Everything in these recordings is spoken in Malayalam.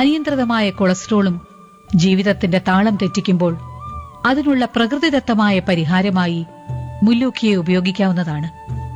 അനിയന്ത്രിതമായ കൊളസ്ട്രോളും ജീവിതത്തിന്റെ താളം തെറ്റിക്കുമ്പോൾ അതിനുള്ള പ്രകൃതിദത്തമായ പരിഹാരമായി മുല്ലൂക്കിയെ ഉപയോഗിക്കാവുന്നതാണ്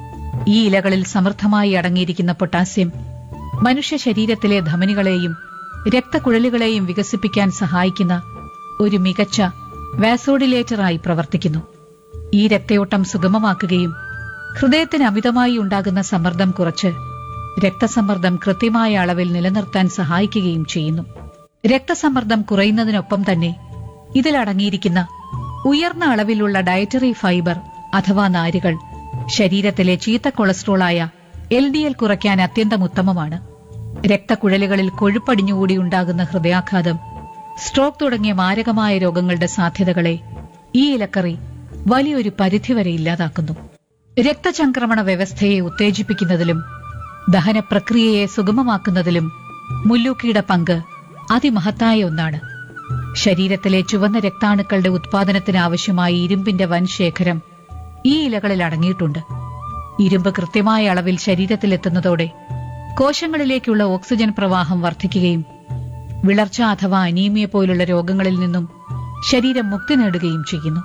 ഈ ഇലകളിൽ സമൃദ്ധമായി അടങ്ങിയിരിക്കുന്ന പൊട്ടാസ്യം മനുഷ്യ ശരീരത്തിലെ ധമനികളെയും രക്തക്കുഴലുകളെയും വികസിപ്പിക്കാൻ സഹായിക്കുന്ന ഒരു മികച്ച വാസോഡിലേറ്ററായി പ്രവർത്തിക്കുന്നു ഈ രക്തയോട്ടം സുഗമമാക്കുകയും ഹൃദയത്തിന് അമിതമായി ഉണ്ടാകുന്ന സമ്മർദ്ദം കുറച്ച് രക്തസമ്മർദ്ദം കൃത്യമായ അളവിൽ നിലനിർത്താൻ സഹായിക്കുകയും ചെയ്യുന്നു രക്തസമ്മർദ്ദം കുറയുന്നതിനൊപ്പം തന്നെ ഇതിലടങ്ങിയിരിക്കുന്ന ഉയർന്ന അളവിലുള്ള ഡയറ്ററി ഫൈബർ അഥവാ നാരുകൾ ശരീരത്തിലെ ചീത്ത കൊളസ്ട്രോളായ എൽ ഡി എൽ കുറയ്ക്കാൻ അത്യന്തം ഉത്തമമാണ് രക്തക്കുഴലുകളിൽ കൊഴുപ്പടിഞ്ഞുകൂടി ഉണ്ടാകുന്ന ഹൃദയാഘാതം സ്ട്രോക്ക് തുടങ്ങിയ മാരകമായ രോഗങ്ങളുടെ സാധ്യതകളെ ഈ ഇലക്കറി വലിയൊരു പരിധിവരെ ഇല്ലാതാക്കുന്നു രക്തചംക്രമണ വ്യവസ്ഥയെ ഉത്തേജിപ്പിക്കുന്നതിലും ദഹന പ്രക്രിയയെ സുഗമമാക്കുന്നതിലും മുല്ലൂക്കിയുടെ പങ്ക് അതിമഹത്തായ ഒന്നാണ് ശരീരത്തിലെ ചുവന്ന രക്താണുക്കളുടെ ഉത്പാദനത്തിന് ആവശ്യമായ ഇരുമ്പിന്റെ വൻ ശേഖരം ഈ ഇലകളിൽ അടങ്ങിയിട്ടുണ്ട് ഇരുമ്പ് കൃത്യമായ അളവിൽ ശരീരത്തിലെത്തുന്നതോടെ കോശങ്ങളിലേക്കുള്ള ഓക്സിജൻ പ്രവാഹം വർദ്ധിക്കുകയും വിളർച്ച അഥവാ അനീമിയ പോലുള്ള രോഗങ്ങളിൽ നിന്നും ശരീരം മുക്തി നേടുകയും ചെയ്യുന്നു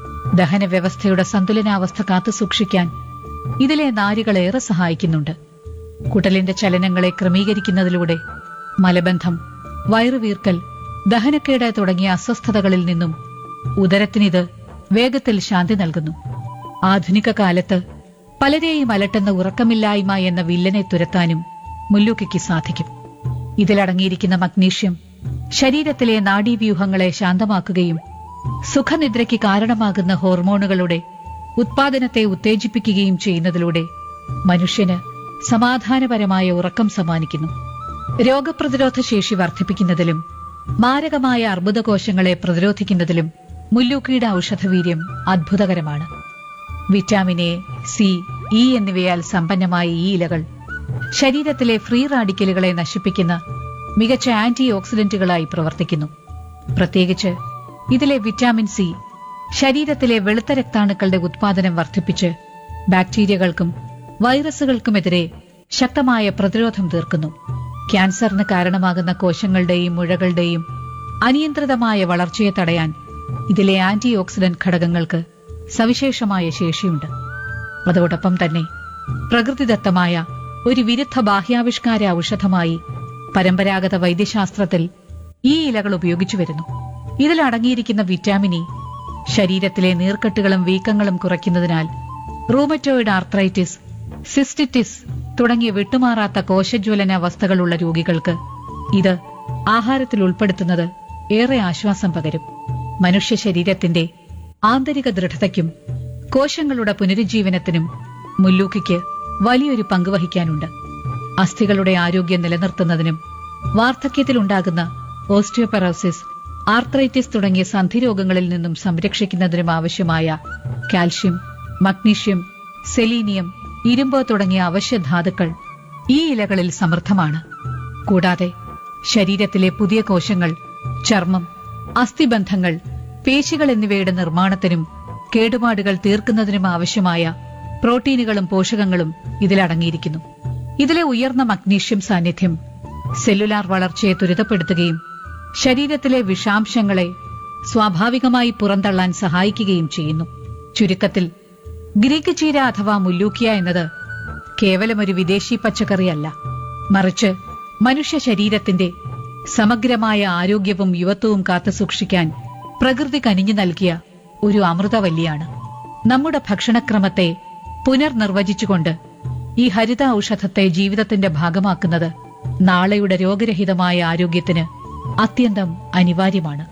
ദഹന വ്യവസ്ഥയുടെ സന്തുലനാവസ്ഥ കാത്തുസൂക്ഷിക്കാൻ ഇതിലെ നാരുകൾ ഏറെ സഹായിക്കുന്നുണ്ട് കുടലിന്റെ ചലനങ്ങളെ ക്രമീകരിക്കുന്നതിലൂടെ മലബന്ധം വയറുവീർക്കൽ ദഹനക്കേട് തുടങ്ങിയ അസ്വസ്ഥതകളിൽ നിന്നും ഉദരത്തിനിത് വേഗത്തിൽ ശാന്തി നൽകുന്നു ആധുനിക കാലത്ത് പലരെയും അലട്ടുന്ന ഉറക്കമില്ലായ്മ എന്ന വില്ലനെ തുരത്താനും മുല്ലൂക്കിക്ക് സാധിക്കും ഇതിലടങ്ങിയിരിക്കുന്ന മഗ്നീഷ്യം ശരീരത്തിലെ നാഡീവ്യൂഹങ്ങളെ ശാന്തമാക്കുകയും സുഖനിദ്രയ്ക്ക് കാരണമാകുന്ന ഹോർമോണുകളുടെ ഉത്പാദനത്തെ ഉത്തേജിപ്പിക്കുകയും ചെയ്യുന്നതിലൂടെ മനുഷ്യന് സമാധാനപരമായ ഉറക്കം സമ്മാനിക്കുന്നു രോഗപ്രതിരോധ ശേഷി വർദ്ധിപ്പിക്കുന്നതിലും മാരകമായ അർബുദകോശങ്ങളെ പ്രതിരോധിക്കുന്നതിലും മുല്ലൂക്കിയുടെ ഔഷധവീര്യം അത്ഭുതകരമാണ് വിറ്റാമിൻ എ സി ഇ എന്നിവയാൽ സമ്പന്നമായ ഈ ഇലകൾ ശരീരത്തിലെ ഫ്രീ റാഡിക്കലുകളെ നശിപ്പിക്കുന്ന മികച്ച ആന്റി ഓക്സിഡന്റുകളായി പ്രവർത്തിക്കുന്നു പ്രത്യേകിച്ച് ഇതിലെ വിറ്റാമിൻ സി ശരീരത്തിലെ വെളുത്ത രക്താണുക്കളുടെ ഉത്പാദനം വർദ്ധിപ്പിച്ച് ബാക്ടീരിയകൾക്കും വൈറസുകൾക്കുമെതിരെ ശക്തമായ പ്രതിരോധം തീർക്കുന്നു ക്യാൻസറിന് കാരണമാകുന്ന കോശങ്ങളുടെയും മുഴകളുടെയും അനിയന്ത്രിതമായ വളർച്ചയെ തടയാൻ ഇതിലെ ആന്റി ഓക്സിഡന്റ് ഘടകങ്ങൾക്ക് സവിശേഷമായ ശേഷിയുണ്ട് അതോടൊപ്പം തന്നെ പ്രകൃതിദത്തമായ ഒരു വിരുദ്ധ ബാഹ്യാവിഷ്കാര ഔഷധമായി പരമ്പരാഗത വൈദ്യശാസ്ത്രത്തിൽ ഈ ഇലകൾ ഉപയോഗിച്ചു വരുന്നു ഇതിലടങ്ങിയിരിക്കുന്ന വിറ്റാമിൻ ഇ ശരീരത്തിലെ നീർക്കെട്ടുകളും വീക്കങ്ങളും കുറയ്ക്കുന്നതിനാൽ റൂമറ്റോയിഡ് ആർത്രൈറ്റിസ് സിസ്റ്റിറ്റിസ് തുടങ്ങിയ വിട്ടുമാറാത്ത കോശജ്വലന അവസ്ഥകളുള്ള രോഗികൾക്ക് ഇത് ആഹാരത്തിൽ ഉൾപ്പെടുത്തുന്നത് ഏറെ ആശ്വാസം പകരും മനുഷ്യ ശരീരത്തിന്റെ ആന്തരിക ദൃഢതയ്ക്കും കോശങ്ങളുടെ പുനരുജ്ജീവനത്തിനും മുല്ലൂക്കിക്ക് വലിയൊരു പങ്ക് വഹിക്കാനുണ്ട് അസ്ഥികളുടെ ആരോഗ്യം നിലനിർത്തുന്നതിനും വാർദ്ധക്യത്തിലുണ്ടാകുന്ന ഓസ്റ്റിയോപെറോസിസ് ആർത്രൈറ്റിസ് തുടങ്ങിയ സന്ധിരോഗങ്ങളിൽ നിന്നും സംരക്ഷിക്കുന്നതിനും ആവശ്യമായ കാൽഷ്യം മഗ്നീഷ്യം സെലീനിയം ഇരുമ്പ് തുടങ്ങിയ അവശ്യ ധാതുക്കൾ ഈ ഇലകളിൽ സമൃദ്ധമാണ് കൂടാതെ ശരീരത്തിലെ പുതിയ കോശങ്ങൾ ചർമ്മം അസ്ഥിബന്ധങ്ങൾ പേശികൾ എന്നിവയുടെ നിർമ്മാണത്തിനും കേടുപാടുകൾ തീർക്കുന്നതിനും ആവശ്യമായ പ്രോട്ടീനുകളും പോഷകങ്ങളും ഇതിലടങ്ങിയിരിക്കുന്നു ഇതിലെ ഉയർന്ന മഗ്നീഷ്യം സാന്നിധ്യം സെല്ലുലാർ വളർച്ചയെ ത്വരിതപ്പെടുത്തുകയും ശരീരത്തിലെ വിഷാംശങ്ങളെ സ്വാഭാവികമായി പുറന്തള്ളാൻ സഹായിക്കുകയും ചെയ്യുന്നു ചുരുക്കത്തിൽ ഗ്രീക്ക് ചീര അഥവാ മുല്ലൂക്കിയ എന്നത് കേവലം ഒരു വിദേശി പച്ചക്കറിയല്ല മറിച്ച് മനുഷ്യ ശരീരത്തിന്റെ സമഗ്രമായ ആരോഗ്യവും യുവത്വവും കാത്തുസൂക്ഷിക്കാൻ പ്രകൃതി കനിഞ്ഞു നൽകിയ ഒരു അമൃതവല്ലിയാണ് നമ്മുടെ ഭക്ഷണക്രമത്തെ പുനർനിർവചിച്ചുകൊണ്ട് ഈ ഹരിത ഔഷധത്തെ ജീവിതത്തിന്റെ ഭാഗമാക്കുന്നത് നാളെയുടെ രോഗരഹിതമായ ആരോഗ്യത്തിന് അത്യന്തം അനിവാര്യമാണ്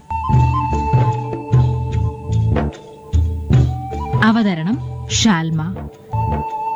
അവതരണം ഷാൽമ